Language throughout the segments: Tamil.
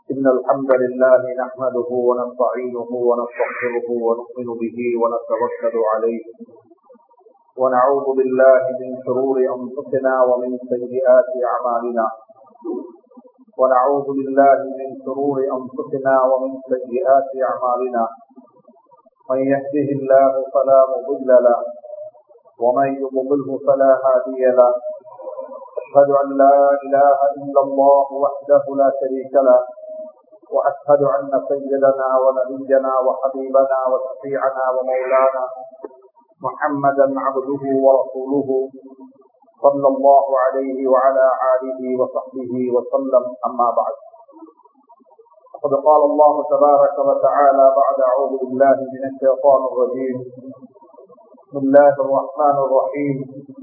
إن الحمد لله نحمده ونستعينه ونستغفره ونؤمن به ونتوكل عليه ونعوذ بالله من شرور أنفسنا ومن سيئات أعمالنا ونعوذ بالله من شرور أنفسنا ومن سيئات أعمالنا من يهده الله فلا مضل له ومن يضلله فلا هادي له أشهد أن لا إله إلا الله وحده لا شريك له وأشهد أن سيدنا ونبينا وحبيبنا وشفيعنا ومولانا محمدا عبده ورسوله صلى الله عليه وعلى آله وصحبه وسلم أما بعد فقد قال الله تبارك وتعالى بعد أعوذ بالله من الشيطان الرجيم بسم الله الرحمن الرحيم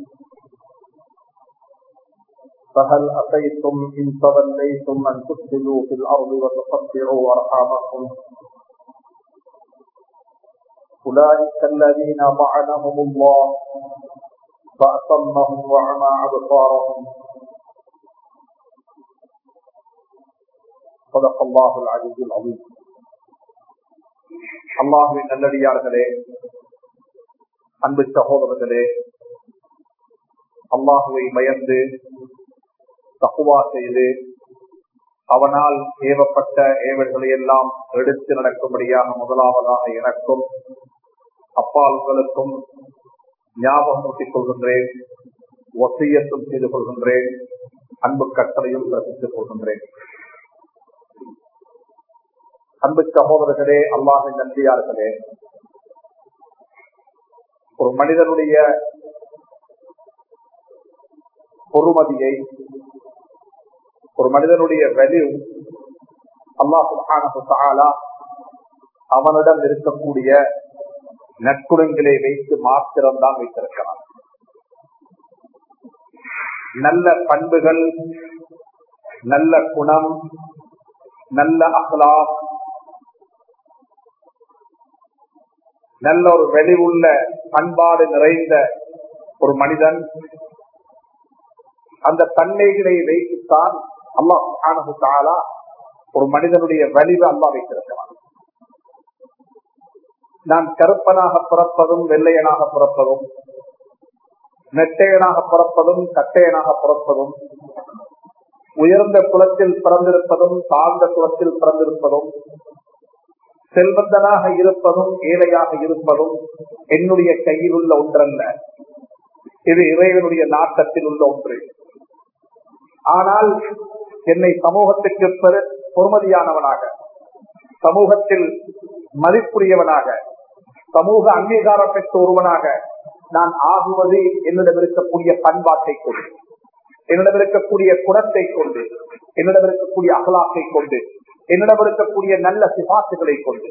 فهل أتيتم إن توليتم أن تفسدوا في الأرض وتقطعوا أرحامكم أولئك الذين طعنهم الله فأصمهم وعمى أبصارهم صدق الله العزيز العظيم அல்லாஹுவின் நல்லடியார்களே அன்பு சகோதரர்களே அல்லாஹுவை பயந்து தக்குவா செய்து அவனால் ஏவப்பட்ட ஏவல்களை எல்லாம் எடுத்து நடக்கும்படியாக முதலாவதாக எனக்கும் அப்பால் உங்களுக்கும் ஞாபகம் ஊட்டிக் கொள்கின்றேன் ஒசையத்தும் செய்து கொள்கின்றேன் அன்பு கட்டளையும் பிறப்பித்துக் கொள்கின்றேன் அன்பு சகோதரர்களே அல்லாஹின் நன்றியார்களே ஒரு மனிதனுடைய பொறுமதியை ஒரு மனிதனுடைய வெளி அல்லாஹு அவனிடம் இருக்கக்கூடிய நற்குணங்களை வைத்து மாத்திரம்தான் வைத்திருக்கிறான் நல்ல பண்புகள் நல்ல குணம் நல்ல அகலா நல்ல ஒரு வெளிவுள்ள பண்பாடு நிறைந்த ஒரு மனிதன் அந்த தன்மைகளை வைத்துத்தான் அல்லாஹ் ஒரு மனிதனுடைய வலிவு அல்லா வைத்திருக்கிறான் நான் கருப்பனாக பிறப்பதும் வெள்ளையனாக பிறப்பதும் நெட்டையனாக பிறப்பதும் கட்டையனாக பிறப்பதும் உயர்ந்த குலத்தில் பிறந்திருப்பதும் தாழ்ந்த குலத்தில் பிறந்திருப்பதும் செல்வந்தனாக இருப்பதும் ஏழையாக இருப்பதும் என்னுடைய கையில் உள்ள ஒன்றல்ல இது இறைவனுடைய நாட்டத்தில் உள்ள ஒன்று ஆனால் என்னை சமூகத்துக்கு பொறுமதியானவனாக சமூகத்தில் மதிப்புரியவனாக சமூக அங்கீகாரம் பெற்ற ஒருவனாக நான் ஆகுவது என்னிடம் இருக்கக்கூடிய பண்பாட்டை கொண்டு என்னிடம் இருக்கக்கூடிய குணத்தை கொண்டு என்னிடம் இருக்கக்கூடிய அகலாக்கை கொண்டு என்னிடம் இருக்கக்கூடிய நல்ல சிபாசுகளை கொண்டு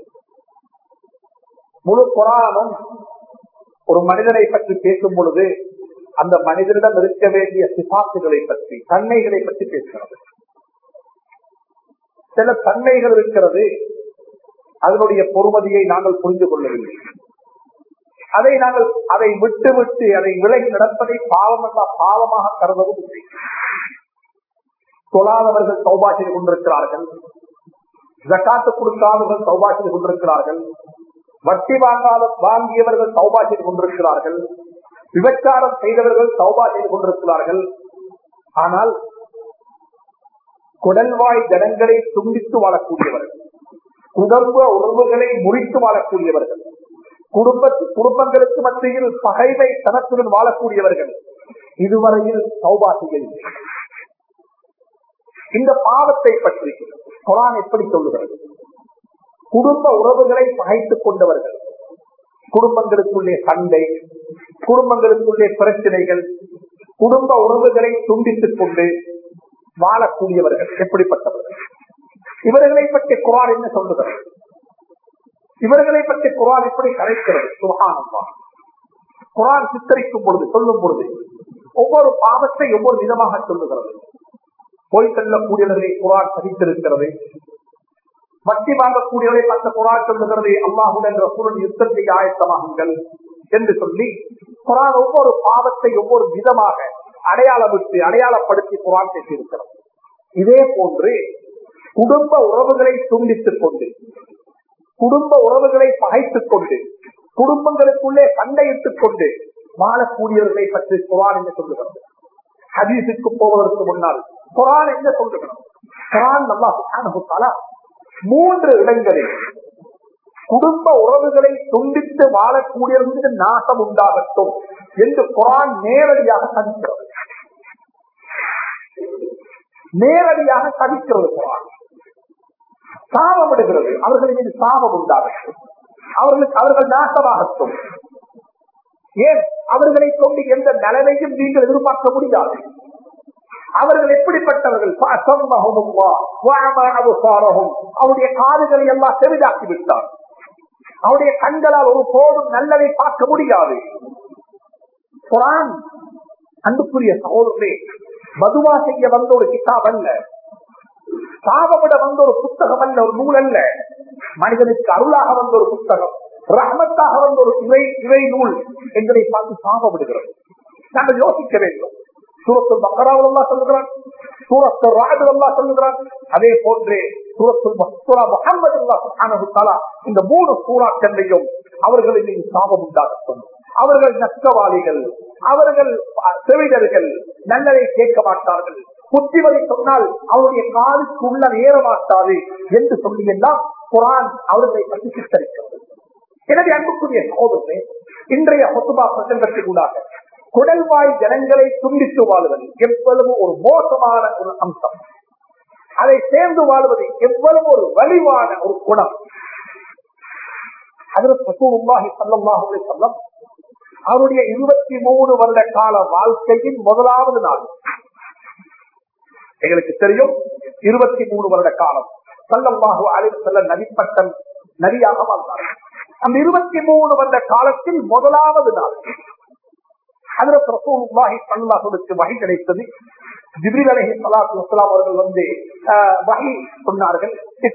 முழு குரானும் ஒரு மனிதனை பற்றி பேசும் பொழுது அந்த மனிதனிடம் இருக்க வேண்டிய சிபாசுகளை பற்றி தன்மைகளை பற்றி பேசுகிறது சில தன்மைகள் இருக்கிறது அதனுடைய பொறுமதியை நாங்கள் புரிந்து கொள்ளவில்லை அதை நாங்கள் அதை விட்டு விட்டு அதை விலகி நடப்பதை பாவம் பாவமாக கருதவும் இல்லை தொழாதவர்கள் சௌபா செய்து கொண்டிருக்கிறார்கள் ஜக்காத்து கொடுக்காதவர்கள் சௌபா செய்து கொண்டிருக்கிறார்கள் வட்டி வாங்காத வாங்கியவர்கள் சௌபா செய்து கொண்டிருக்கிறார்கள் விபச்சாரம் செய்தவர்கள் சௌபா செய்து கொண்டிருக்கிறார்கள் ஆனால் குடல்வாய் ஜனங்களை துண்டித்து வாழக்கூடியவர்கள் குடும்ப உறவுகளை முறித்து வாழக்கூடியவர்கள் குடும்பத்து குடும்பங்களுக்கு மத்தியில் பகைமை தனத்துடன் வாழக்கூடியவர்கள் இதுவரையில் சௌபா செய்யவில்லை இந்த பாவத்தை பற்றி குரான் எப்படி சொல்லுகிறது குடும்ப உறவுகளை பகைத்துக் கொண்டவர்கள் குடும்பங்களுக்குள்ளே சண்டை குடும்பங்களுக்குள்ளே பிரச்சனைகள் குடும்ப உறவுகளை துண்டித்துக் கொண்டு வாழக்கூடியவர்கள் எப்படிப்பட்டவர்கள் இவர்களை பற்றி குரான் என்ன சொல்லுகிறது இவர்களை பற்றி குரான் எப்படி கரைக்கிறது சுகானந்தா குரான் சித்தரிக்கும் பொழுது சொல்லும் பொழுது ஒவ்வொரு பாவத்தை ஒவ்வொரு விதமாக சொல்லுகிறது போய் செல்லக்கூடியவர்களை குரான் சகித்திருக்கிறது வட்டி வாங்கக்கூடியவரை பட்ட குரான் சொல்லுகிறது அல்லாஹுடன் ரசூலன் யுத்தத்தை ஆயத்தமாகுங்கள் என்று சொல்லி குரான் ஒவ்வொரு பாவத்தை ஒவ்வொரு விதமாக அடையாளமிட்டு அடையாளப்படுத்தி குரான் பேசியிருக்கிறது இதே போன்று குடும்ப உறவுகளை துண்டித்துக் கொண்டு குடும்ப உறவுகளை பகைத்துக் கொண்டு குடும்பங்களுக்குள்ளே சண்டையிட்டுக் கொண்டு வாழக்கூடியவர்களை பற்றி குரான் என்ன சொல்லுகிறது ஹதீஸுக்கு போவதற்கு முன்னால் குரான் என்ன சொல்லுகிறது குரான் நல்லா சுகானுத்தாலா மூன்று இடங்களில் குடும்ப உறவுகளை துண்டித்து வாழக்கூடியவர்களுக்கு நாசம் உண்டாகட்டும் என்று குரான் நேரடியாக சதிக்கிறது நேரடியாக சதிக்கிறது குரான் சாபமிடுகிறது அவர்களின் மீது சாபம் உண்டாகட்டும் அவர்களுக்கு அவர்கள் நாசமாகட்டும் ஏன் அவர்களை கொண்டு எந்த நலனையும் நீங்கள் எதிர்பார்க்க முடியாது அவர்கள் எப்படிப்பட்டவர்கள் அவருடைய காதுகளை எல்லாம் செவிதாக்கி விட்டார் அவருடைய கண்களால் ஒரு போதும் நல்லதை பார்க்க முடியாது குரான் அன்புக்குரிய சகோதரே மதுவா செய்ய வந்த ஒரு கிதாப் அல்ல சாபமிட வந்த ஒரு புத்தகம் அல்ல ஒரு நூல் அல்ல மனிதனுக்கு அருளாக வந்த ஒரு புத்தகம் ரஹமத்தாக வந்த ஒரு இவை இவை நூல் என்பதை பார்த்து சாபமிடுகிறது நாங்கள் யோசிக்க வேண்டும் சூரத்து பக்கராவில் அல்லா சொல்லுகிறான் சூரத்து ராஜல் அல்லா சொல்லுகிறான் அதே போன்றே சூரத்து சூரா முகமது அல்லா இந்த மூணு சூறாக்கள்லையும் அவர்களின் மீது சாபம் உண்டாகட்டும் அவர்கள் நஷ்டவாளிகள் அவர்கள் செவிடர்கள் நல்லதை கேட்க மாட்டார்கள் புத்திமதி சொன்னால் அவருடைய காலுக்கு உள்ள ஏற மாட்டாது என்று சொல்லி எல்லாம் குரான் அவர்களை பற்றி சித்தரிக்கிறது எனவே அன்புக்குரிய சகோதரே இன்றைய ஹொத்துபா பிரசங்கத்திற்குள்ளாக குடல்வாய் ஜனங்களை துண்டித்து வாழ்வது எவ்வளவு ஒரு மோசமான ஒரு அம்சம் அதை சேர்ந்து வாழ்வது எவ்வளவு ஒரு வலிவான ஒரு குணம் அவருடைய இருபத்தி மூணு வருட கால வாழ்க்கையின் முதலாவது நாள் எங்களுக்கு தெரியும் இருபத்தி மூணு வருட காலம் சல்லம்மாஹு அலிவு செல்ல நதிப்பட்டம் நதியாக வாழ்ந்தார்கள் அந்த இருபத்தி மூணு வருட காலத்தில் முதலாவது நாள் வகை கிடைத்தது ஜிபிரி அலஹி சலாத்து வசலாம் அவர்கள் வந்து வகை சொன்னார்கள்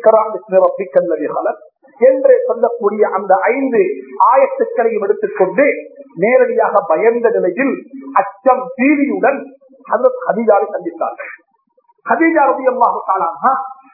என்று சொல்லக்கூடிய அந்த ஐந்து ஆயத்துக்களையும் எடுத்துக்கொண்டு நேரடியாக பயந்த நிலையில் அச்சம் தீவியுடன் ஹதீஜாவை சந்தித்தார்கள் ஹதீஜா ரபி அல்லாஹு தாலானா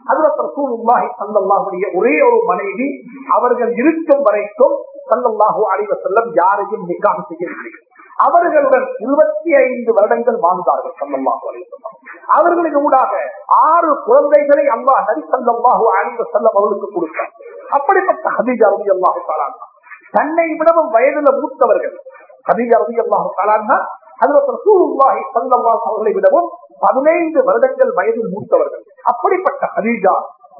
ஒரே ஒரு மனைவி அவர்கள் இருக்கும் வரைக்கும் சல்லல்லாஹு அலைவ செல்லம் யாரையும் நிக்காக செய்யவில்லை அவர்களுடன் இருபத்தி ஐந்து வருடங்கள் வாழ்ந்தார்கள் சல்லல்லாஹு அலைவசல்லம் அவர்களின் ஊடாக ஆறு குழந்தைகளை அல்லா நரி சல்லல்லாஹு அலைவ செல்லம் அவர்களுக்கு கொடுத்தார் அப்படிப்பட்ட ஹதீஜா ரபி அல்லாஹு தாலானா தன்னை விடவும் வயதுல மூத்தவர்கள் ஹதீஜா ரபி அல்லாஹு தாலானா அவர்களை விடவும் பதினைந்து வருடங்கள் வயதில் மூத்தவர்கள் அப்படிப்பட்ட ஹதீஜா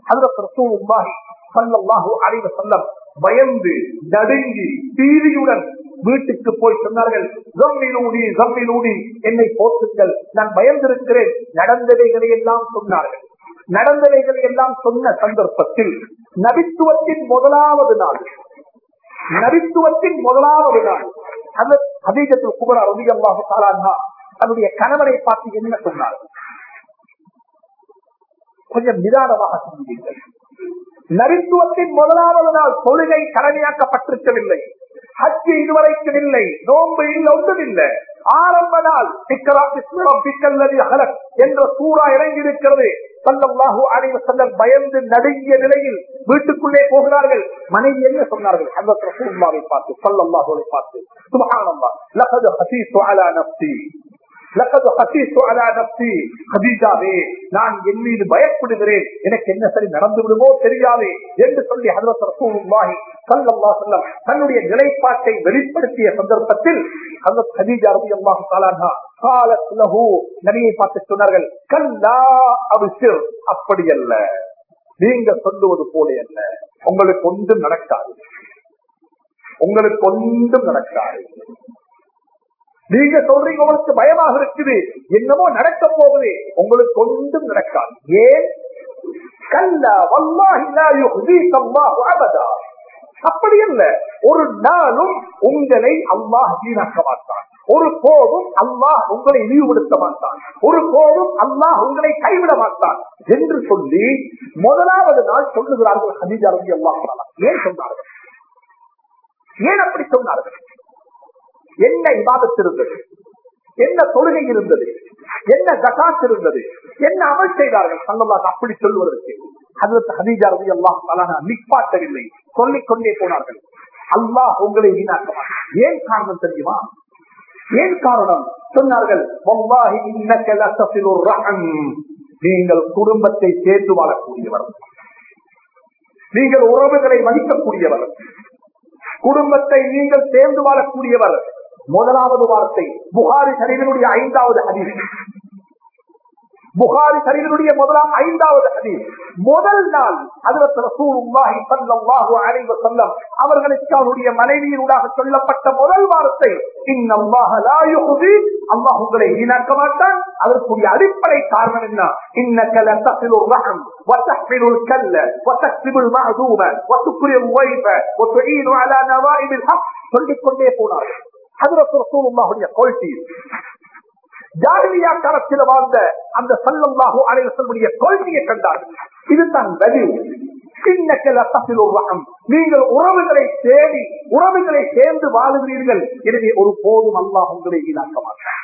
பயந்து நடுங்கி தீதியுடன் வீட்டுக்கு போய் சொன்னார்கள் என்னை போற்றுங்கள் நான் பயந்திருக்கிறேன் நடந்தவைகளை எல்லாம் சொன்னார்கள் நடந்தவைகளை எல்லாம் சொன்ன சந்தர்ப்பத்தில் நபித்துவத்தின் முதலாவது நாள் நபித்துவத்தின் முதலாவது நாள் அந்த ஹதீஜத்தில் குமரா ரவி அல்லாஹு தாலான்ஹா தன்னுடைய கணவரை பார்த்து என்ன சொன்னார் கொஞ்சம் நிதானமாக சிந்திங்கள் நரித்துவத்தின் முதலாவது நாள் தொழுகை கடமையாக்கப்பட்டிருக்கவில்லை ஹஜ்ஜு இதுவரைக்கும் இல்லை நோன்பு இல்லை ஒன்றும் இல்லை ஆரம்ப நாள் என்ற சூறா இறங்கியிருக்கிறது சல்லல்லாஹு அலைவ செல்லம் பயந்து நடுங்கிய நிலையில் வீட்டுக்குள்ளே போகிறார்கள் மனைவி என்ன சொன்னார்கள் அந்த ரசூல்லாவை பார்த்து சல்லல்லாஹுவை பார்த்து சுபஹானல்லா லகது ஹசீசு அலா நப்சி லகது ஹசீசு அலா நப்சி ஹதீஜாவே நான் என் மீது பயப்படுகிறேன் எனக்கு என்ன சரி நடந்து விடுமோ தெரியாது என்று சொல்லி ஹதரத் ரசூலுல்லாஹி ஸல்லல்லாஹு அலைஹி வஸல்லம் தன்னுடைய நிலைப்பாட்டை வெளிப்படுத்திய சந்தர்ப்பத்தில் ஹதரத் ஹதீஜா ரலியல்லாஹு தஆலா காலத் லஹு நபியை பார்த்து சொன்னார்கள் கல்லா அபிஷிர் அப்படி அல்ல நீங்க சொல்லுவது போல அல்ல உங்களுக்கு ஒன்றும் நடக்காது உங்களுக்கு ஒன்றும் நடக்காது நீங்க சொல்றீங்க உங்களுக்கு பயமாக இருக்குது என்னமோ நடக்க போகுது உங்களுக்கு ஒன்றும் நடக்காது ஏன் கல்லா வல்லாஹி லா யுஹ்தீக அல்லாஹு அபதா அப்படி அல்ல ஒரு நாளும் உங்களை அல்லாஹ் வீணாக்க மாட்டான் ஒரு போதும் அல்லாஹ் உங்களை இழிவுபடுத்த மாட்டான் ஒரு போதும் அல்லாஹ் உங்களை கைவிட மாட்டான் என்று சொல்லி முதலாவது நாள் சொல்லுகிறார்கள் ஹதீஜா ரவி அல்லாஹ் ஏன் சொன்னார்கள் ஏன் அப்படி சொன்னார்கள் என்ன இபாதத் இருந்தது என்ன தொழுகை இருந்தது என்ன ஜகாத் இருந்தது என்ன அமல் செய்தார்கள் சங்கமாக அப்படி சொல்வதற்கு அதற்கு ஹதீஜா ரவி அல்லாஹ் தலானா நிப்பாட்டவில்லை சொல்லிக் கொண்டே போனார்கள் அல்லாஹ் உங்களை வீணாக்குவார் ஏன் காரணம் தெரியுமா ஏன் காரணம் சொன்னார்கள் வல்லாஹி இன்னக லதஸிலுர் ரஹம் நீங்கள் குடும்பத்தை சேர்த்து வாழக்கூடியவர் நீங்கள் உறவுகளை மதிக்கக்கூடியவர் குடும்பத்தை நீங்கள் சேர்ந்து வாழக்கூடியவர் முதலாவது வார்த்தை புகாரி சரிவினுடைய ஐந்தாவது ஹதீஸ் புகாரி சரிவினுடைய முதலாம் ஐந்தாவது ஹதீஸ் முதல் நாள் அதில் ரசூலுல்லாஹி ஸல்லல்லாஹு அலைஹி வஸல்லம் அவர்களுக்கு அவருடைய மனைவியினூடாக சொல்லப்பட்ட முதல் வார்த்தை இன்னல்லாஹ லா யுஹ்தி அல்லாஹ் உங்களை வீணாக்க மாட்டான் அதற்குரிய அடிப்படை காரணம் என்ன இன்னக லதஸிலு ரஹம் وتحمل الكل وتكسب المعدوم وتكري الضيف وتعين على نوائب الحق சொல்லிக் கொண்டே போனார்கள் ஹதரத் ரசூலுல்லாஹுடைய கொள்கை ஜாகிலியா காலத்தில் வாழ்ந்த அந்த சல்லல்லாஹு அலைவசல்லுடைய கொள்கையை கண்டார்கள் இதுதான் பதில் நீங்கள் உறவுகளை தேடி உறவுகளை சேர்ந்து வாழுகிறீர்கள் எனவே ஒரு போதும் அல்லாஹ் உங்களை ஈடாக்க மாட்டார்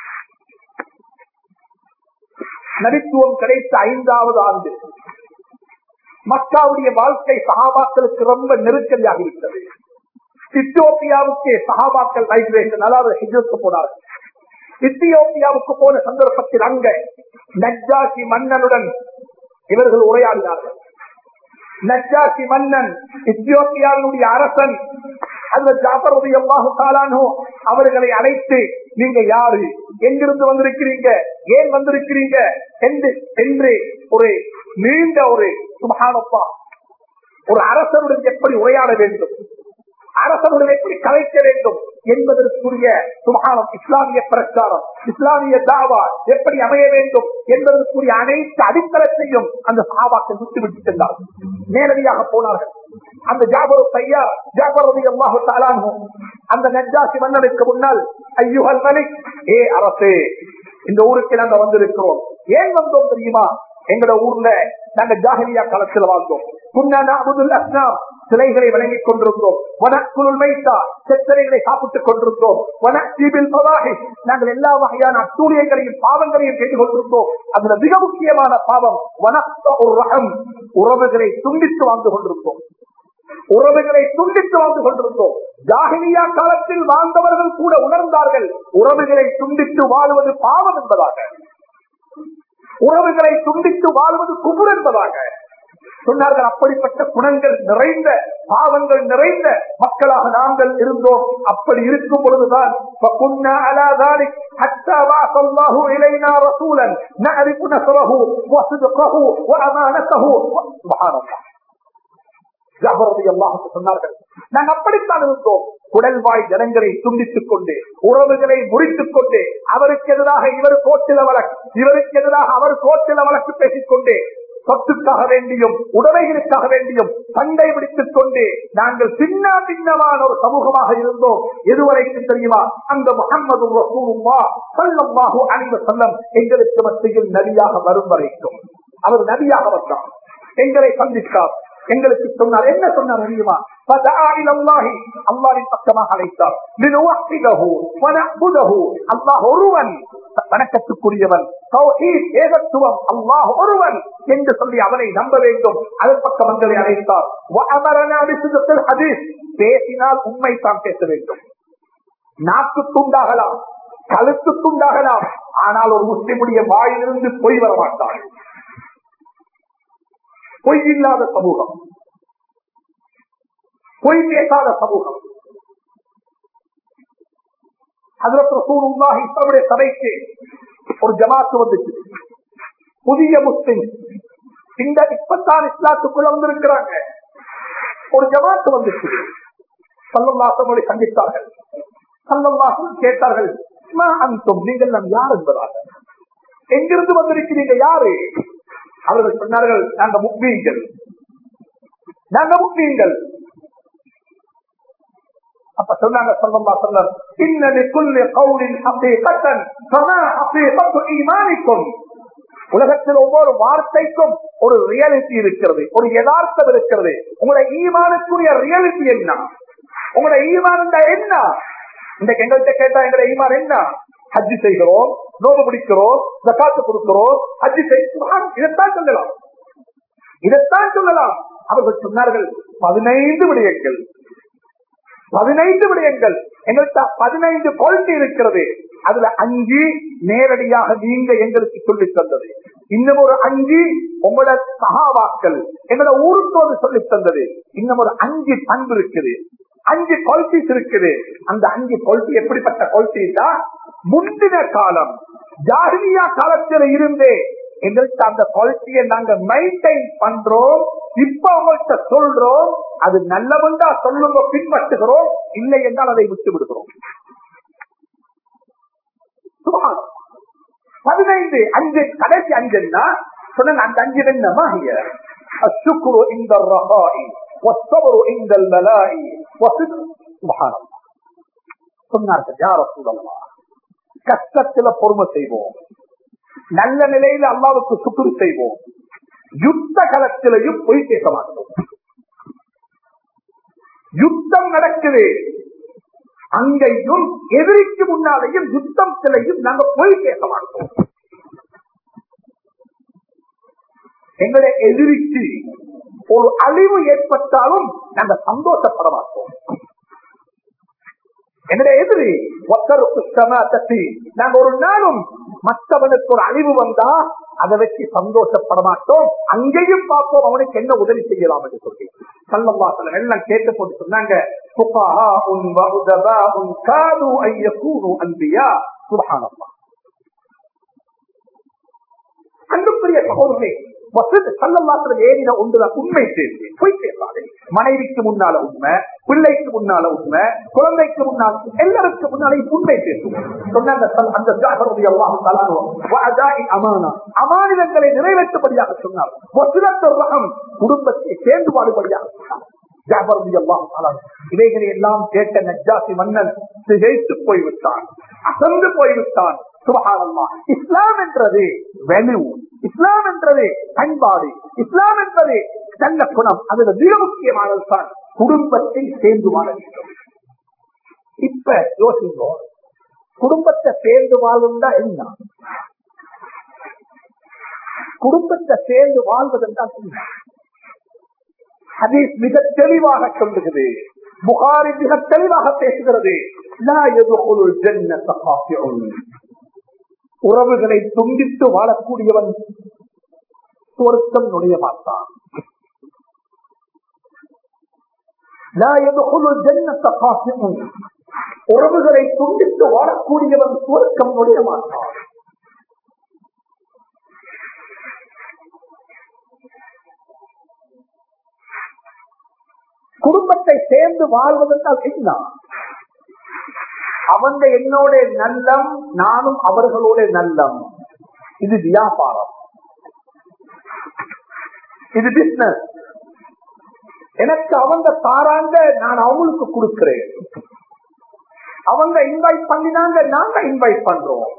நடித்துவம் கிடைத்த ஐந்தாவது ஆண்டு மக்காவுடைய வாழ்க்கை சகாபாக்களுக்கு ரொம்ப நெருக்கடியாக இருக்கிறது இத்தியோப்பியாவுக்கு சகாபாக்கள் மைக்ரேஷன் அதாவது ஹிஜ்ரத்து போனார்கள் இத்தியோப்பியாவுக்கு போன சந்தர்ப்பத்தில் அங்க நஜ்ஜாசி மன்னனுடன் இவர்கள் உரையாடினார்கள் நஜ்ஜாசி மன்னன் இத்தியோப்பியாவினுடைய அரசன் அந்த ஜாபரது எவ்வாறு காலானோ அவர்களை அழைத்து நீங்க யாரு எங்கிருந்து வந்திருக்கிறீங்க ஏன் வந்திருக்கிறீங்க என்று என்று ஒரு நீண்ட ஒரு சுபகானப்பா ஒரு அரசனுடன் எப்படி உரையாட வேண்டும் அரசனுடன் எப்படி கலைக்க வேண்டும் என்பதற்குரிய சுகானம் இஸ்லாமிய பிரச்சாரம் இஸ்லாமிய தாவா எப்படி அமைய வேண்டும் என்பதற்குரிய அனைத்து அடித்தளத்தையும் அந்த சாபாக்கள் விட்டு விட்டு சென்றார்கள் நேரடியாக போனார்கள் அந்த ஜாபரு தையா ஜாபரதி அல்லாஹு தாலானு அந்த நஜாசி மன்னனுக்கு முன்னால் ஐயுகல் மலிக் ஏ அரசே இந்த ஊருக்கு நாங்க வந்திருக்கிறோம் ஏன் வந்தோம் தெரியுமா எங்கட ஊர்ல நாங்க ஜாகலியா காலத்தில் வாழ்ந்தோம் சிலைகளை வழங்கிக் கொண்டிருந்தோம் வனக்குள் மைத்தா செத்தலைகளை சாப்பிட்டுக் கொண்டிருந்தோம் வனத்தீபில் நாங்கள் எல்லா வகையான அட்டூழியங்களையும் பாவங்களையும் செய்து கொண்டிருந்தோம் அதுல மிக முக்கியமான பாவம் வனத்த ஒரு ரகம் உறவுகளை துண்டித்து வாழ்ந்து கொண்டிருந்தோம் உறவுகளை துண்டித்து வாழ்ந்து கொண்டிருந்தோம் ஜாகிலியா காலத்தில் வாழ்ந்தவர்கள் கூட உணர்ந்தார்கள் உறவுகளை துண்டித்து வாழ்வது பாவம் என்பதாக உறவுகளை துண்டித்து வாழ்வது குபுர் என்பதாக சொன்னார்கள் அப்படிப்பட்ட குணங்கள் நிறைந்த பாவங்கள் நிறைந்த மக்களாக நாங்கள் இருந்தோம் அப்படி இருக்கும் பொழுதுதான் சொன்னார்கள் நாங்கள் அப்படித்தான் இருந்தோம் குடல்வாய் ஜனங்களை துண்டித்துக் கொண்டு உறவுகளை முறித்துக் கொண்டு அவருக்கு எதிராக இவர் கோட்டில வழக்கு இவருக்கு எதிராக அவர் கோட்டில வழக்கு பேசிக் கொண்டு சொத்துக்காக வேண்டியும் உடமைகளுக்காக வேண்டியும் சண்டை பிடித்துக் கொண்டு நாங்கள் சின்ன பின்னமான ஒரு சமூகமாக இருந்தோம் எதுவரைக்கும் தெரியுமா அந்த முகமது சல்லம்மாஹு அணிந்த செல்லம் எங்களுக்கு மத்தியில் நதியாக வரும் வரைக்கும் அவர் நதியாக வந்தார் எங்களை சந்தித்தார் எங்களுக்கு சொன்னார் என்ன சொன்னார் தெரியுமா அல்லாவின் பக்கமாக அழைத்தார் அல்லாஹ் ஒருவன் வணக்கத்துக்குரியவன் ஏகத்துவம் அல்லாஹ் ஒருவன் என்று சொல்லி அவனை நம்ப வேண்டும் அதன் பக்கம் எங்களை அழைத்தார் பேசினால் உண்மை தான் பேச வேண்டும் நாக்கு துண்டாகலாம் கழுத்து துண்டாகலாம் ஆனால் ஒரு முஸ்லிமுடைய வாயிலிருந்து பொய் வர மாட்டார்கள் பொய் இல்லாத சமூகம் பொய் பேசாத சமூகம் அதற்கு சபைக்கு ஒரு ஜமாத்து வந்துச்சு புதிய முஸ்லிம் இந்த இப்பத்தான் இஸ்லாத்துக்குள்ள வந்திருக்கிறாங்க ஒரு ஜமாத்து வந்துச்சு சல்லல்லாசமோடு கண்டித்தார்கள் சல்லல்லாசம் கேட்டார்கள் அந்தம் நீங்கள் நம் யார் என்பதாக எங்கிருந்து வந்திருக்கிறீங்க யாரு அவர்கள் சொன்னார்கள் நாங்க முக்மீன்கள் நாங்க முக்மீன்கள் அப்ப சொன்னாங்க சொல்லமா சொன்னார் இன்னது குல்லி கவுலின் ஹகீகத்தன் ஃபமா ஹகீகத்து ஈமானிக்கும் உலகத்தில் ஒவ்வொரு வார்த்தைக்கும் ஒரு ரியாலிட்டி இருக்கிறது ஒரு யதார்த்தம் இருக்கிறது உங்களுடைய ஈமானுக்குரிய ரியாலிட்டி என்ன உங்களுடைய ஈமான் என்ன இன்றைக்கு எங்கள்கிட்ட கேட்டா எங்களுடைய ஈமான் என்ன ஹஜ்ஜி செய்கிறோம் நோவு பிடிக்கிறோம் ஜக்காத்து கொடுக்கிறோம் ஹஜ்ஜி செய்கிறோம் இதைத்தான் சொல்லலாம் இதைத்தான் சொல்லலாம் அவர்கள் சொன்னார்கள் பதினைந்து விடயங்கள் பதினைந்து விடயங்கள் எங்கள்கிட்ட பதினைந்து குவாலிட்டி இருக்கிறது அதுல அஞ்சு நேரடியாக நீங்க எங்களுக்கு சொல்லி தந்தது இன்னும் ஒரு அஞ்சு உங்களோட சகாவாக்கள் எங்களோட ஊருக்கு வந்து சொல்லி தந்தது இன்னும் ஒரு அஞ்சு பண்பு இருக்குது அஞ்சு குவாலிட்டிஸ் இருக்குது அந்த அஞ்சு குவாலிட்டி எப்படிப்பட்ட குவாலிட்டி தான் முந்தின காலம் ஜாகிரியா காலத்தில் இருந்தே எங்கள்கிட்ட அந்த குவாலிட்டியை நாங்க மெயின்டைன் பண்றோம் இப்ப உங்கள்கிட்ட சொல்றோம் அது நல்லவண்டா சொல்லுங்க பின்பற்றுகிறோம் இல்லை என்றால் அதை விட்டு விடுகிறோம் சுபஹானல்லாஹ். பதினைந்து அஞ்சு கடைசி அஞ்சுன்னா சொன்ன அந்த அஞ்சு என்னமா الشكر عند الرخاء والصبر عند البلاء وصدق سبحان الله சொன்னார்கள் யார சூழலாம் கஷ்டத்துல பொறுமை செய்வோம் நல்ல நிலையில அல்லாவுக்கு சுக்குரு செய்வோம் யுத்த களத்திலையும் பொய் பேச மாட்டோம் யுத்தம் நடக்குது அங்கேயும் எதிரிக்கு முன்னாலேயும் யுத்தத்திலையும் நாங்க பொய் பேச மாட்டோம் எங்களுடைய எதிரிக்கு ஒரு அழிவு ஏற்பட்டாலும் நாங்க சந்தோஷப்பட மாட்டோம் என்னுடைய எதிரி ஒத்தருக்கு சம தட்டி நாங்க ஒரு நாளும் மற்றவனுக்கு ஒரு அழிவு வந்தா அதை வச்சு சந்தோஷப்பட மாட்டோம் அங்கேயும் பார்ப்போம் அவனுக்கு என்ன உதவி செய்யலாம் என்று சொல்லி சல்லவாசல எல்லாம் கேட்டு போட்டு சொன்னாங்க "ஃபுகஹா உன் வஉதபா உன் காது அன் யகூனு அன்பியா." சுப்ஹானல்லாஹ். அன்புக்குரிய சகோதரர்களே வசதி சல்லல்லாத்துல ஏறின ஒன்றுதான் உண்மை சேர்ந்து பொய் பேசாதே மனைவிக்கு முன்னால உண்மை பிள்ளைக்கு முன்னால உண்மை குழந்தைக்கு முன்னால் எல்லாருக்கு முன்னாலே உண்மை பேசுவோம் சொன்னாங்க சல்- அந்த ஜாகருடைய அல்லாஹ் தலானோ வஅதாஇ அமானா அமானிதங்களை நிறைவேற்றும்படியாக சொன்னார் வசிலத்து ரஹம் குடும்பத்தை சேர்ந்து வாழும்படியாக சொன்னார் ஜாபர் ரலியல்லாஹு தஆலா இவைகளை எல்லாம் கேட்ட நஜ்ஜாசி மன்னன் திகைத்து போய்விட்டான் அசந்து போய்விட்டான் சுபஹானல்லாஹ் இஸ்லாம் என்றது வேல்யூ இஸ்லாம் என்றது பண்பாடு இஸ்லாம் என்பது நல்ல குணம் அதுல மிக முக்கியமானது தான் குடும்பத்தை சேர்ந்து வாழ வேண்டும் இப்ப யோசிங்கோ குடும்பத்தை சேர்ந்து வாழ்ந்தா என்ன குடும்பத்தை சேர்ந்து வாழ்வதென்றால் என்ன ஹதீஸ் மிக தெளிவாக சொல்லுகிறது புகாரி மிக தெளிவாக பேசுகிறது லா யதுகுலுல் ஜன்னத காஃபிஉன். உறவுகளை துண்டித்து வாழக்கூடியவன் சொர்க்கம் நுழைய மாட்டான் லா யதுகுலுல் ஜன்னத காஃபிஉன். உறவுகளை துண்டித்து வாழக்கூடியவன் சுவர்க்கம் நுழைய மாட்டான் குடும்பத்தை சேர்ந்து வாழ்வதற்கால் என்ன அவங்க என்னோட நல்லம் நானும் அவர்களோட நல்லம் இது வியாபாரம் இது பிசினஸ் எனக்கு அவங்க தாராங்க நான் அவங்களுக்கு கொடுக்கிறேன் அவங்க இன்வைட் பண்ணினாங்க நாங்க இன்வைட் பண்றோம்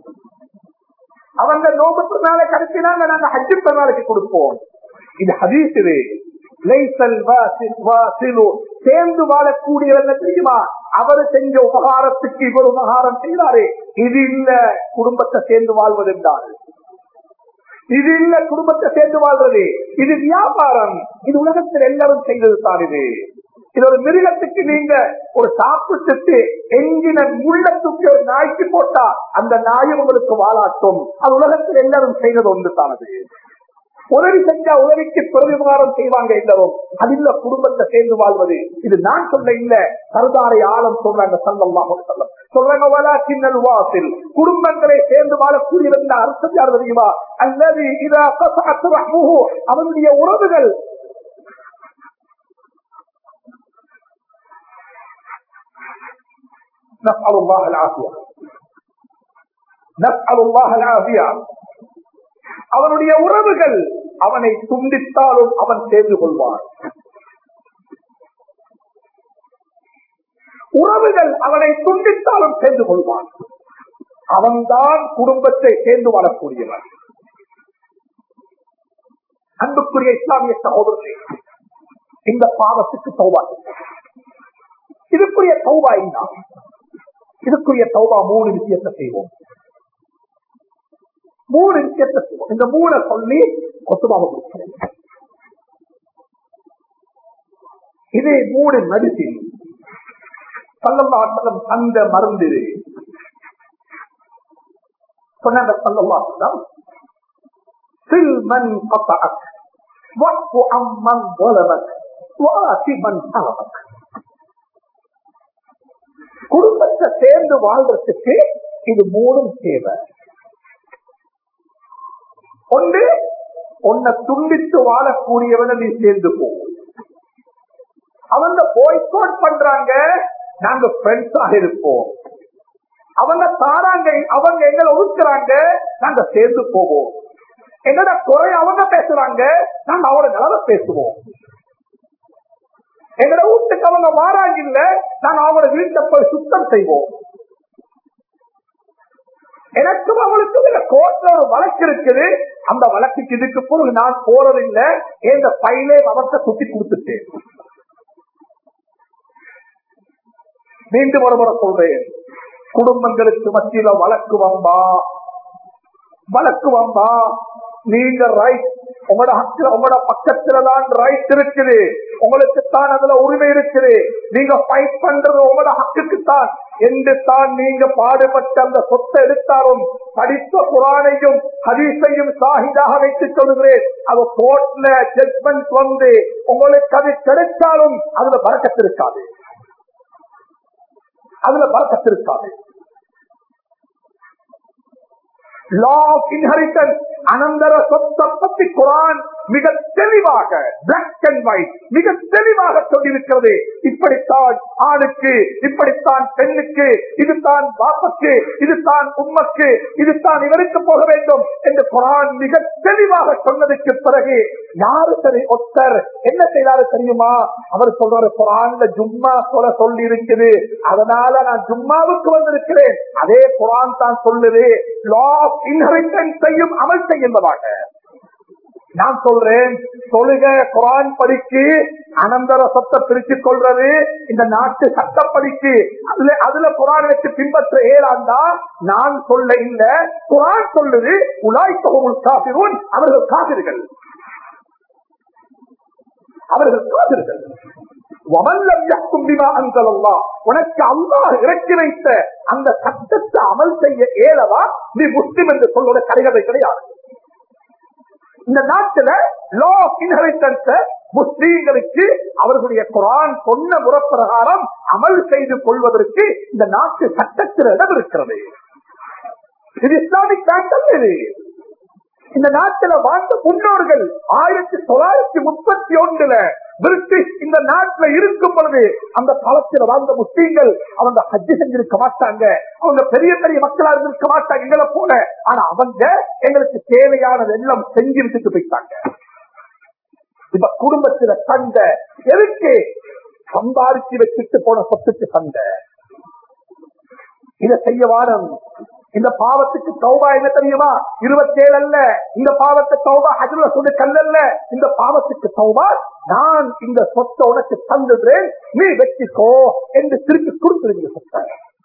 அவங்க நோபத்து நாளை கடைசினாங்க நாங்க ஹஜ்ஜு பெருநாளைக்கு கொடுப்போம் இது ஹதீஸ் இது லைசல் வாசில் வாசிலு. சேர்ந்து வாழக்கூடியவங்க தெரியுமா அவர் செஞ்ச உபகாரத்துக்கு இவர் உபகாரம் செய்தாரு இது இல்ல குடும்பத்தை சேர்ந்து வாழ்வது என்றால் இது இல்ல குடும்பத்தை சேர்ந்து வாழ்றது இது வியாபாரம் இது உலகத்தில் எல்லாரும் செய்தது தான் இது இது ஒரு மிருகத்துக்கு நீங்க ஒரு சாப்பிட்டுட்டு எங்கின முள்ளத்துக்கு ஒரு நாய்க்கு போட்டா அந்த நாயும் உங்களுக்கு வாழாட்டும் அது உலகத்தில் எல்லாரும் செய்தது ஒன்று தானது உதவி செஞ்சா உதவிக்கு பிரதிபகாரம் செய்வாங்க எல்லாரும் அது இல்ல குடும்பத்தை சேர்ந்து வாழ்வது இது நான் சொல்ல இல்ல சர்தாரை ஆழம் சொல்றாங்க சல்லல்லாஹு அலைஹி வஸல்லம் சொல்றாங்க வலாக்கின்னல் வாசில் குடும்பங்களை சேர்ந்து வாழக்கூடியவன் அர்த்தம் யார் தெரியுமா அல்லது இதா கசஅத் ரஹ்முஹு அவனுடைய உறவுகள் نسأل الله العافية نسأل الله العافية அவனுடைய உறவுகள் அவனை துண்டித்தாலும் அவன் சேர்ந்து கொள்வான் உறவுகள் அவனை துண்டித்தாலும் சேர்ந்து கொள்வான் அவன்தான் குடும்பத்தை சேர்ந்து வாழக்கூடியவன் அன்புக்குரிய இஸ்லாமிய சகோதரர்களே இந்த பாவத்துக்கு தௌபா இதுக்குரிய தௌபா என்ன இதுக்குரிய தௌபா மூணு விஷயத்தை செய்வோம் மூணு விஷயத்தை செய்வோம் இந்த மூணை சொல்லி கொத்துபாக முடிக்கிறேன் இதே மூடு நடிசி பல்லம்பாட்டம் அந்த மருந்து இது. சொன்னாங்க பல்லம்பாட்டம் சில்மன் قطعك واعف عمن ظلمك وآت من ظلمك குடும்பத்தை சேர்ந்து வாழ்றதுக்கு இது மூணும் தேவை ஒன்று உன்னை துண்டித்து வாழக்கூடியவனை நீ சேர்ந்து போ அவங்க போய்கோட் பண்றாங்க நாங்க ஃப்ரெண்ட்ஸாக இருப்போம் அவங்க தாராங்க அவங்க எங்களை ஒதுக்குறாங்க நாங்க சேர்ந்து போவோம் என்னோட குறை அவங்க பேசுறாங்க நாங்க அவரோட நிலவை பேசுவோம் எங்கட வீட்டுக்கு அவங்க வாராங்க இல்ல நாங்க அவங்களோட வீட்டை போய் சுத்தம் செய்வோம் எனக்கும் அவளுக்கும் இந்த கோர்ட்ல ஒரு வழக்கு இருக்குது அந்த வழக்குக்கு இதுக்கு பிறகு நான் போறதில்லை இந்த பையிலே அவர்கிட்ட சுத்தி கொடுத்துட்டேன் மீண்டும் ஒரு முறை சொல்றேன் குடும்பங்களுக்கு மத்தியில வழக்கு வம்பா வழக்கு வம்பா நீங்க ரைட் உங்களோட ஹக்கில உங்களோட பக்கத்துல தான் ரைட் இருக்குது உங்களுக்கு தான் அதுல உரிமை இருக்குது நீங்க ஃபைட் பண்றது உங்களோட ஹக்குக்கு தான் என்று தான் நீங்க பாடுபட்ட அந்த சொத்தை எடுத்தாலும் படித்த குரானையும் ஹதீஸையும் சாகிதாக வைத்துக் சொல்கிறேன் அது கோர்ட்ல ஜட்மெண்ட் வந்து உங்களுக்கு அது கிடைச்சாலும் அதுல பறக்கத்திருக்காது அதுல பறக்கத்திருக்காது லா ஆஃப் இன்ஹெரிட்டன்ஸ் அனந்தர சொத்தை பத்தி குரான் மிக தெளிவாக பிளாக் அண்ட் ஒயிட் மிக தெளிவாக சொல்லியிருக்கிறது இப்படித்தான் ஆணுக்கு இப்படித்தான் பெண்ணுக்கு இதுதான் பாப்புக்கு இதுதான் உம்மக்கு இதுதான் இவருக்கு போக வேண்டும் என்று குரான் மிக தெளிவாக சொன்னதுக்கு பிறகு யாரு சரி ஒத்தர் என்ன செய்தாரு தெரியுமா அவர் சொல்றாரு குரான்ல ஜும்மா சொல்ல சொல்லி இருக்குது அதனால நான் ஜும்மாவுக்கு வந்திருக்கிறேன் அதே குரான் தான் சொல்லுது லா ஆஃப் இன்ஹெரிட்டன்ஸையும் அமல் செய்கின்றதாக நான் சொல்றேன் தொழுக குரான் படிக்கு அனந்தர சொத்தை பிரித்துக் கொள்றது இந்த நாட்டு சட்டப்படிக்கு அதுல அதுல குரான் வச்சு பின்பற்ற ஏழாண்டா நான் சொல்ல இல்ல குரான் சொல்லுது உலாய் தொகுமுல் காபிரூன் அவர்கள் காபிர்கள் அவர்கள் காபிர்கள் வமல்லம் யஹ்கும் பிமா அன்ஸலல்லாஹ். உனக்கு அல்லாஹ் இறக்கி வைத்த அந்த சட்டத்தை அமல் செய்ய ஏலவா நீ முஸ்லிம் என்று சொல்வத கரைகதை கிடையாது இந்த நாட்டுல லா ஆஃப் இன்ஹெரிட்டன்ஸ் முஸ்லீம்களுக்கு அவர்களுடைய குரான் சொன்ன முறப்பிரகாரம் அமல் செய்து கொள்வதற்கு இந்த நாட்டு சட்டத்தில் இடம் இருக்கிறது இது இஸ்லாமிக் பேங்க் அல்ல இது இந்த நாட்டில் வாழ்ந்த முன்னோர்கள் ஆயிரத்தி தொள்ளாயிரத்தி முப்பத்தி ஒன்றுல பிரிட்டிஷ் இந்த நாட்டில் இருக்கும் பொழுது அந்த காலத்தில் வாழ்ந்த முஸ்லீம்கள் அவங்க ஹஜ்ஜி செஞ்சிருக்க மாட்டாங்க அவங்க பெரிய பெரிய மக்களா இருந்திருக்க மாட்டாங்க எங்களை போல ஆனா அவங்க எங்களுக்கு தேவையானது எல்லாம் செஞ்சு விட்டுட்டு போயிட்டாங்க இப்ப குடும்பத்துல சண்டை எதுக்கு சம்பாதிச்சு வச்சுட்டு போன சொத்துக்கு சண்டை இதை செய்ய வாரம் இந்த பாவத்துக்கு தௌபா என்ன தெரியுமா இருபத்தேழு அல்ல இந்த பாவத்தை தௌபா அதுல சொல்லு கல்லல்ல இந்த பாவத்துக்கு தௌபா நான் இந்த சொத்தை உனக்கு தந்துடுறேன் நீ வெற்றிக்கோ என்று திருப்பி கொடுத்துருங்க சொத்தை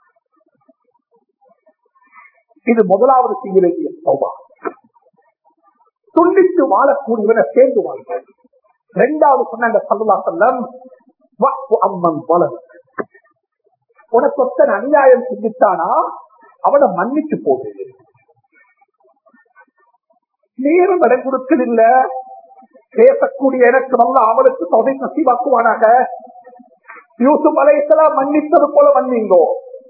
இது முதலாவது செய்ய வேண்டிய தௌபா துண்டித்து வாழக்கூடியவனை சேர்ந்து வாழ்க இரண்டாவது சொன்னாங்க சல்லா செல்லம் அம்மன் வளர் உனக்கு ஒத்தன் அநியாயம் செஞ்சுட்டானா அவனை மன்னிச்சு போடு நேரம் இடம் கொடுக்கல பேசக்கூடிய எனக்கு நல்ல அவனுக்கு தொகை நசீவாக்குவானாக யூசுப் அலைசலாம் மன்னித்தது போல மன்னிங்கோ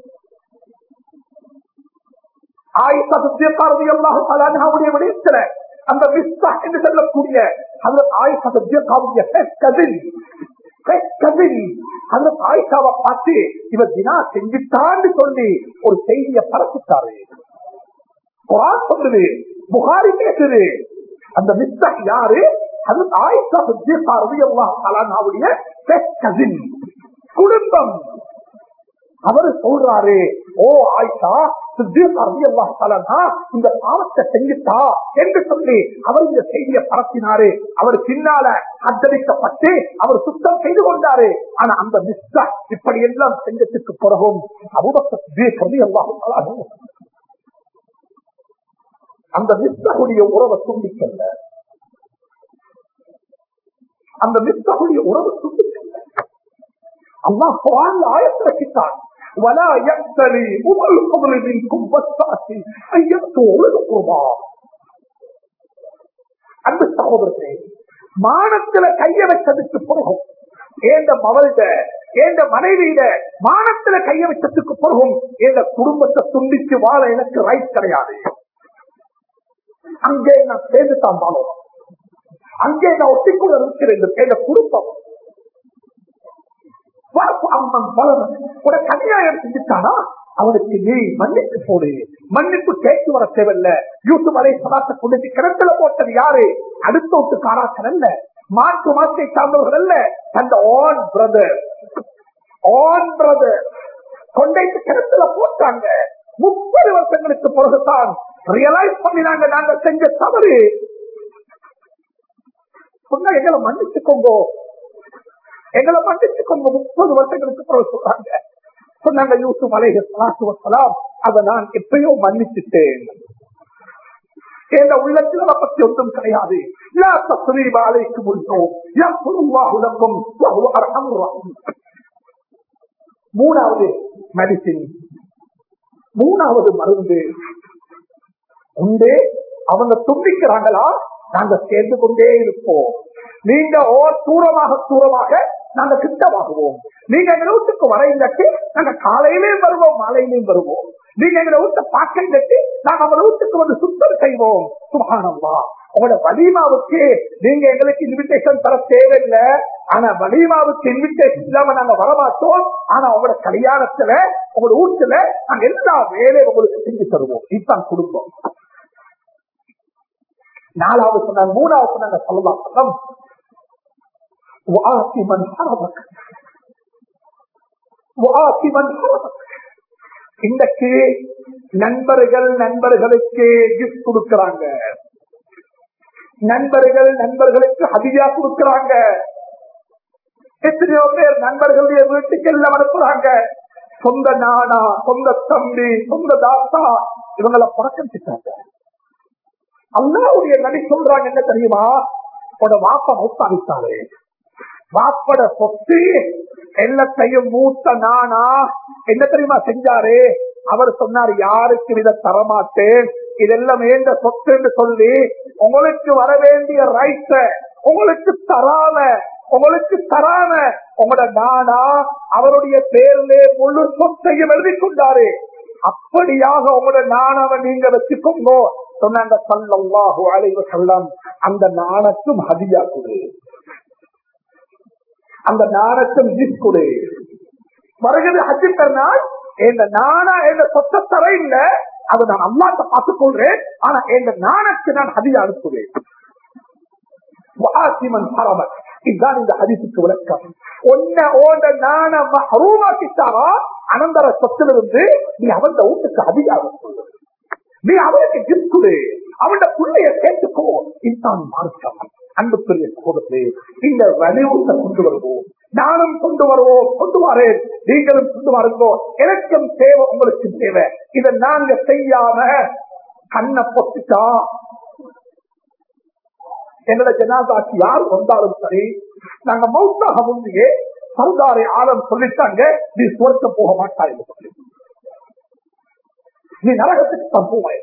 ஆயிஷா சத்தியக்காரதி எல்லாம் பலானாவுடைய விடயத்துல அந்த மிஸ்தா என்று சொல்லக்கூடிய அந்த ஆயிஷா சத்தியக்காவுடைய கதில் கதில் அந்த ஆயிஷாவை பார்த்து இவர் தினா செஞ்சுட்டான்னு சொல்லி ஒரு செய்தியை பரப்பிட்டாரு குரான் சொல்லுது புகாரி பேசுது அந்த மிஸ்தா யாரு அது ஆயிஷா சத்தியக்காரதி எல்லாம் பலானாவுடைய கதில் குடும்பம் அவரு சொல்றாரு ஓ ஆயிஷா இந்த பாவத்தை செஞ்சுட்டா என்று சொல்லி அவர் இந்த செய்தியை பரப்பினாரு அவர் பின்னால அத்தரிக்கப்பட்டு அவர் சுத்தம் செய்து கொண்டாரு ஆனா அந்த மிஸ்டா இப்படி எல்லாம் செஞ்சதுக்கு பிறகும் அபுபக்கி எல்லாம் அந்த மிஸ்டகுடைய உறவை துண்டிக்கல அந்த மிஸ்டகுடைய உறவு துண்டிக்கல அல்லாஹ் குர்ஆன்ல ஆயத்தை வச்சிட்டான் ولا يأتلي أولو الفضل منكم والسعة أن يأتوا أولي القربى அன்பு சகோதரர்களே மானத்துல கைய வச்சதுக்கு பிறகும் ஏந்த மவள்ட ஏந்த மனைவியிட மானத்துல கைய வச்சதுக்கு பிறகும் எந்த குடும்பத்தை துண்டிச்சு வாழ எனக்கு ரைட் கிடையாது அங்கே நான் சேர்ந்து தான் வாழணும் அங்கே நான் ஒட்டிக்குள்ள இருக்கிறேன் எந்த குடும்பம் அம்மன் வளரும் உனக்கு அநியாயம் செஞ்சுட்டானா அவனுக்கு நீ மன்னிப்பு போடு மன்னிப்பு கேட்டு வர தேவையில்ல யூசுப் அலை சலாத்த கொண்டு கிணத்துல போட்டது யாரு அடுத்த விட்டு காராக்கள் அல்ல மாற்று மாற்றை சார்ந்தவர்கள் அல்ல தந்த ஆன் பிரதர் ஆன் பிரதர் கொண்டைக்கு கிணத்துல போட்டாங்க முப்பது வருஷங்களுக்கு பிறகுதான் ரியலைஸ் பண்ணினாங்க நாங்க செஞ்ச தவறு சொன்னா எங்களை மன்னிச்சுக்கோங்க எங்களை மன்னிச்சுக்கோங்க முப்பது வருஷங்களுக்கு பிறகு சொல்றாங்க சொன்னாங்க யூசுப் அலைஹி ஸலாத்து வஸலாம் அதை நான் எப்பயோ மன்னிச்சுட்டேன் என்ற உள்ளத்தில் அதை பற்றி ஒன்றும் கிடையாது லா தஸ்ரீப அலைக்கும் உள்ளோம் யக்ஃபுருல்லாஹு லக்கும் வஹுவ அர்ஹமுர் ரஹீம் மூணாவது மெடிசின் மூணாவது மருந்து உண்டு அவங்க துண்டிக்கிறாங்களா நாங்க சேர்ந்து கொண்டே இருப்போம் நீங்க ஓ தூரமாக தூரமாக நாங்க கிட்டமாகுவோம் நீங்க எங்க வீட்டுக்கு வர இல்லாட்டி நாங்க காலையிலேயும் வருவோம் மாலையிலையும் வருவோம் நீங்க எங்க வீட்டை பார்க்க இல்லாட்டி நாங்க அவங்க வீட்டுக்கு வந்து சுத்தம் செய்வோம் சுகானம்மா உங்களோட வலிமாவுக்கு நீங்க எங்களுக்கு இன்விடேஷன் தர தேவையில்லை ஆனா வலிமாவுக்கு இன்விடேஷன் இல்லாம நாங்க வரமாட்டோம் ஆனா உங்களோட கல்யாணத்துல உங்களோட வீட்டுல நாங்க எல்லா வேலையும் உங்களுக்கு செஞ்சு தருவோம் இதுதான் குடும்பம் நாலாவது சொன்னாங்க மூணாவது சொன்னாங்க சொல்லலாம் சொல்லம் وآتي من حرمك وآتي من حرمك இன்றைக்கு நண்பர்கள் நண்பர்களுக்கு கிஃப்ட் கொடுக்கிறாங்க நண்பர்கள் நண்பர்களுக்கு ஹதியா கொடுக்கிறாங்க எத்தனையோ பேர் நண்பர்களுடைய வீட்டுக்கு எல்லாம் அனுப்புறாங்க சொந்த நானா சொந்த தம்பி சொந்த தாத்தா இவங்களை புறக்கணிச்சிட்டாங்க அல்லாவுடைய நடி சொல்றாங்க என்ன தெரியுமா உட வாப்பா மௌத்தாவித்தாலே வாப்பட சொத்து எல்லாத்தையும் மூத்த நானா என்ன தெரியுமா செஞ்சாரு அவர் சொன்னார் யாருக்கு இதை தரமாட்டேன் இதெல்லாம் வேண்ட சொத்து என்று சொல்லி உங்களுக்கு வர வேண்டிய ரைட்ட உங்களுக்கு தராம உங்களுக்கு தராம உங்களோட நானா அவருடைய பேர்ல முழு சொத்தையும் எழுதி கொண்டாரு அப்படியாக உங்களோட நாணாவை நீங்க வச்சுக்கோங்க சொன்னாங்க சல்லாஹு அலைவ சொல்லம் அந்த நாணத்தும் ஹதியா கொடு அந்த நாணத்தும் ஜிப் கொடு வருகிறது ஹஜ்ஜி பெருநாள் எந்த நானா எந்த சொத்த தர இல்ல அதை நான் அல்லாட்ட பார்த்துக் கொள்றேன் ஆனா எந்த நாணத்தை நான் ஹதியா அனுப்புவேன் இதுதான் இந்த ஹதிசுக்கு விளக்கம் ஒன்ன ஓண்ட நாண மஹரூமாக்கிட்டாரா அனந்தர சொத்திலிருந்து நீ அவன் வீட்டுக்கு அதிகாரம் சொல்லு நீ அவனுக்கு கிஃப்ட் கொடு அவன் பிள்ளைய கேட்டுக்கோ இதுதான் மார்க்கம் அன்புக்குரிய சகோதரே இந்த வலியுறுத்த கொண்டு வருவோம் நானும் கொண்டு வருவோம் கொண்டு வரேன் நீங்களும் கொண்டு வருங்கோ எனக்கும் தேவை உங்களுக்கு தேவை இதை நாங்க செய்யாம கண்ணை பொத்துட்டா என்னோட ஜனாதாக்கு யார் வந்தாலும் சரி நாங்க மௌத்தாக முந்தையே சர்தாரை ஆழம் சொல்லிட்டாங்க நீ சுவர்க்க போக மாட்டாய் என்று சொல்லி நீ நரகத்துக்கு தான் போவாய்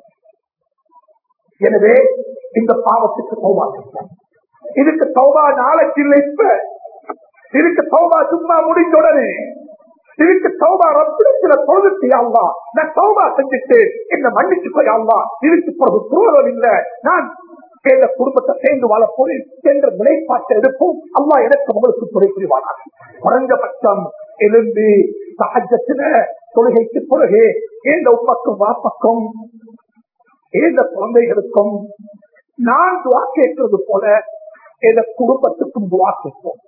எனவே இந்த பாவத்துக்கு தௌபா இதுக்கு தௌபா நாளைக்கு இல்லை இப்ப இதுக்கு தௌபா சும்மா முடிஞ்ச உடனே இதுக்கு சௌபா ரப்பிடத்துல தொழுது அல்லா நான் சௌபா செஞ்சுட்டு என்ன மன்னிச்சு போய் அல்லா இதுக்கு பிறகு துரோகம் இல்லை நான் எந்த குடும்பத்தை சேர்ந்து வாழ போறேன் என்ற நிலைப்பாட்டை எடுப்போம் அல்லா எனக்கு உங்களுக்கு துணை புரிவானாக குறைஞ்சபட்சம் எழுந்து சகஜத்துல தொழுகைக்கு பிறகு எந்த உப்பக்கும் வாப்பக்கும் எந்த குழந்தைகளுக்கும் நான் துவா கேட்கிறது போல எந்த குடும்பத்துக்கும் துவா கேட்போம்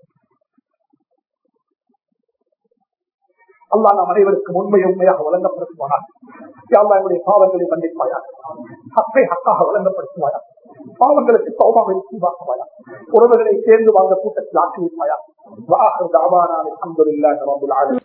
அல்லா நாம் அனைவருக்கும் உண்மை உண்மையாக வழங்கப்படுத்துவானா யாழ்லா என்னுடைய பாவங்களை மன்னிப்பாயா ஹக்கை ஹக்காக வழங்கப்படுத்துவாயா பாவங்களுக்கு சௌபாவை சீவாக்குவாயா உறவுகளை சேர்ந்து வாழ்ந்த கூட்டத்தில் ஆக்கிவிப்பாயா வாஹர் தாபானா அல்ஹம்துலில்லாஹி ரப்பில் ஆலமீன்